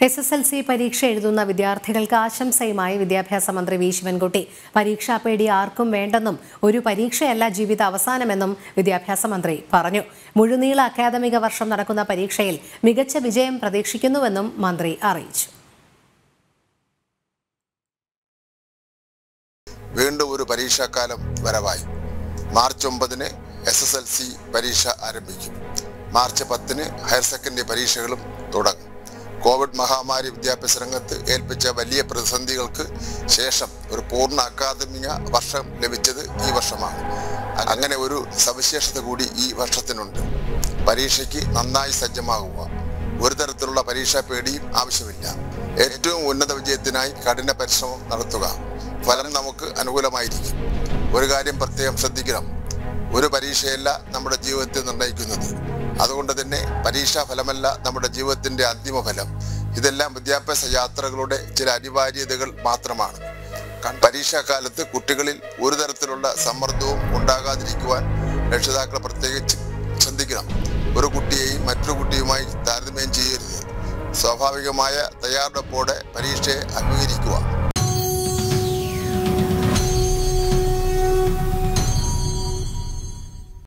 S S L C പരീക്ഷ എഴുതുന്ന വിദ്യാർത്ഥികൾക്ക് ആശംസയുമായി വിദ്യാഭ്യാസ മന്ത്രി വി ശിവൻകുട്ടി പരീക്ഷാ പേടി ആർക്കും വേണ്ടെന്നും ഒരു പരീക്ഷയല്ല ജീവിത അവസാനമെന്നും വിദ്യാഭ്യാസ മന്ത്രി പറഞ്ഞു മുഴുനീള അക്കാദമിക വർഷം നടക്കുന്ന പരീക്ഷയിൽ മികച്ച വിജയം പ്രതീക്ഷിക്കുന്നുവെന്നും മന്ത്രി അറിയിച്ചു വീണ്ടും ഒരു പരീക്ഷാക്കാലം വരവായി മാർച്ച് ഒമ്പതിന് എസ് എസ് എൽ സി പരീക്ഷ ആരംഭിക്കും മാർച്ച് പത്തിന് ഹയർ സെക്കൻഡറി പരീക്ഷകളും തുടങ്ങും കോവിഡ് മഹാമാരി വിദ്യാഭ്യാസ രംഗത്ത് ഏൽപ്പിച്ച വലിയ പ്രതിസന്ധികൾക്ക് ശേഷം ഒരു പൂർണ്ണ അക്കാദമിക വർഷം ലഭിച്ചത് ഈ വർഷമാണ് അങ്ങനെ ഒരു സവിശേഷത കൂടി ഈ വർഷത്തിനുണ്ട് പരീക്ഷയ്ക്ക് നന്നായി സജ്ജമാകുക ഒരു തരത്തിലുള്ള പരീക്ഷാ പേടിയും ആവശ്യമില്ല ഏറ്റവും ഉന്നത വിജയത്തിനായി കഠിന പരിശ്രമം നടത്തുക ഫലം നമുക്ക് അനുകൂലമായിരിക്കും ഒരു കാര്യം പ്രത്യേകം ശ്രദ്ധിക്കണം ഒരു പരീക്ഷയല്ല നമ്മുടെ ജീവിതത്തെ നിർണ്ണയിക്കുന്നത് അതുകൊണ്ട് തന്നെ പരീക്ഷാ ഫലമല്ല നമ്മുടെ ജീവിതത്തിന്റെ അന്തിമ ഫലം ഇതെല്ലാം വിദ്യാഭ്യാസ യാത്രകളുടെ ചില അനിവാര്യതകൾ മാത്രമാണ് കൺ- പരീക്ഷാക്കാലത്ത് കുട്ടികളിൽ ഒരു തരത്തിലുള്ള സമ്മർദ്ദവും ഉണ്ടാകാതിരിക്കുവാൻ രക്ഷിതാക്കൾ പ്രത്യേകിച്ച് ശ്രദ്ധിക്കണം ഒരു കുട്ടിയെയും മറ്റൊരു കുട്ടിയുമായി താരതമ്യം ചെയ്യരുത് സ്വാഭാവികമായ തയ്യാറെടുപ്പോടെ പരീക്ഷയെ അഭിമുഖീകരിക്കുക